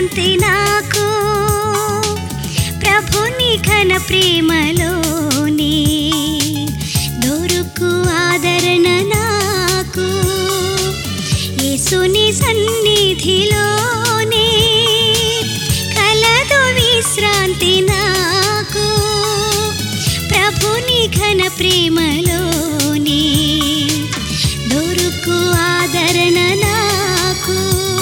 విశ్రాంతి నాకు ప్రభుని ఘన ప్రేమలోని దొరుకు ఆదరణ నాకు యేసుని సన్నిధిలోనే కలదు విశ్రాంతి నాకు ప్రభుని ఘన ప్రేమలోని దొరుకు ఆదరణ నాకు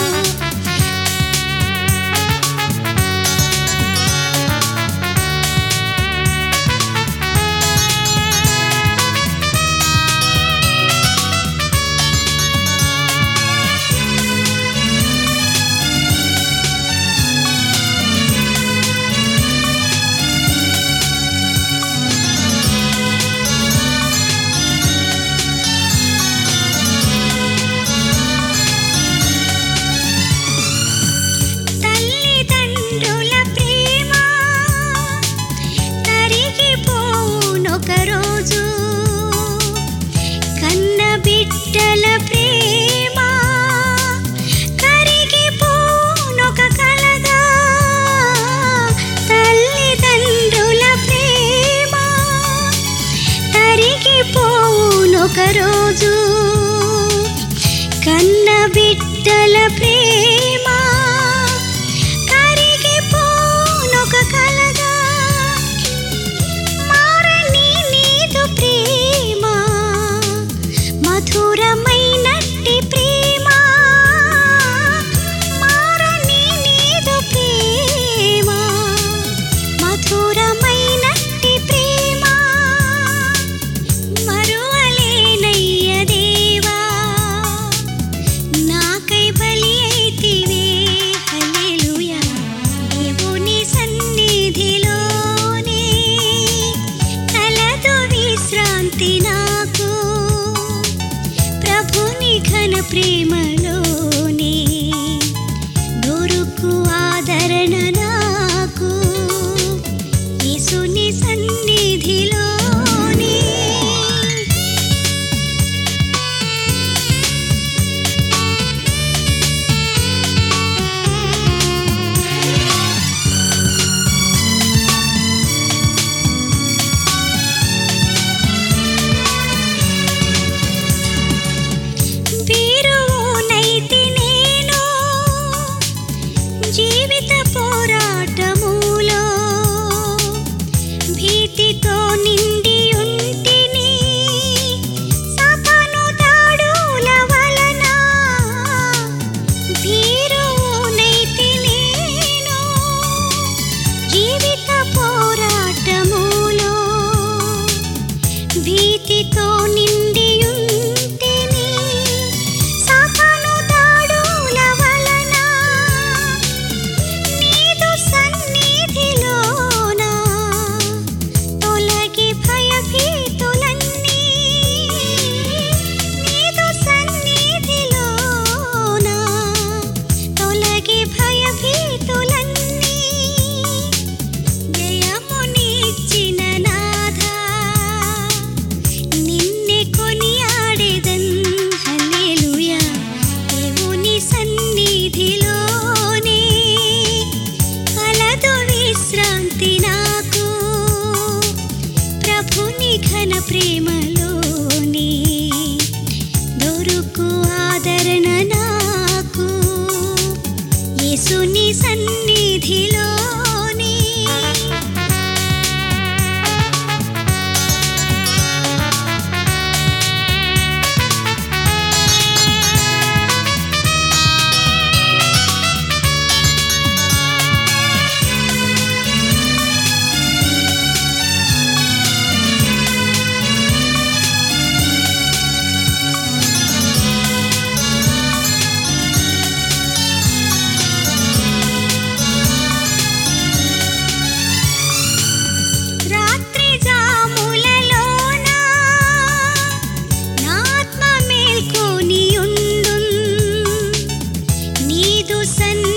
తల్లిదండ్రుల ప్రేమ తరిగిపోనొక రోజు కన్న బిడ్డల ప్రేమ కరిగిపోనొక కలగా తల్లిదండ్రుల ప్రేమ తరిగిపోనొక రోజు కన్న బిడ్డల ప్రేమ కరిగిపోనొక కలగా మారని నీదు ప్రేమ మధురమైనట్టి ప్రేమ మారని నీదు ప్రేమ మధురమైనట్టి ప్రేమ మరువలేనయ్య దేవా నాకై బలి అయితివే హల్లెలూయా దేవుని సన్నిధిలోనే కలదు విశ్రాంతి నాకు ప్రభుని ఘన ప్రేమలోనే దొరుకు ఆదరణ నాకు యేసుని సన్నిధిలోనే వీరునైతి నేను జీవిత పోరాటములో భీతితో నిండి ఉంటిని సాతాను దాడుల వలన వీరునైతి నేను జీవిత పోరాటములో భీతితో నిండి ఉంటిని సాతాను దాడుల వలన నీదు సన్నిధిలోన తొలగి భయభీతులన్నీ నీదు సన్నిధిలోన తొలగి భయభీతులన్నీ జయమునిచ్చిన నాథా నిన్నే కొనియాడెదన్ హల్లెలూయా దేవుని సన్నిధిలోనే కలదు విశ్రాంతి నాకు ప్రభుని ఘన ప్రేమలోనే దొరుకు ఆదరణ నాకు యేసుని సన్నిధిలోనే రాత్రి జాములలోన నాత్మ మేల్కొని ఉండున్ నీదు సన్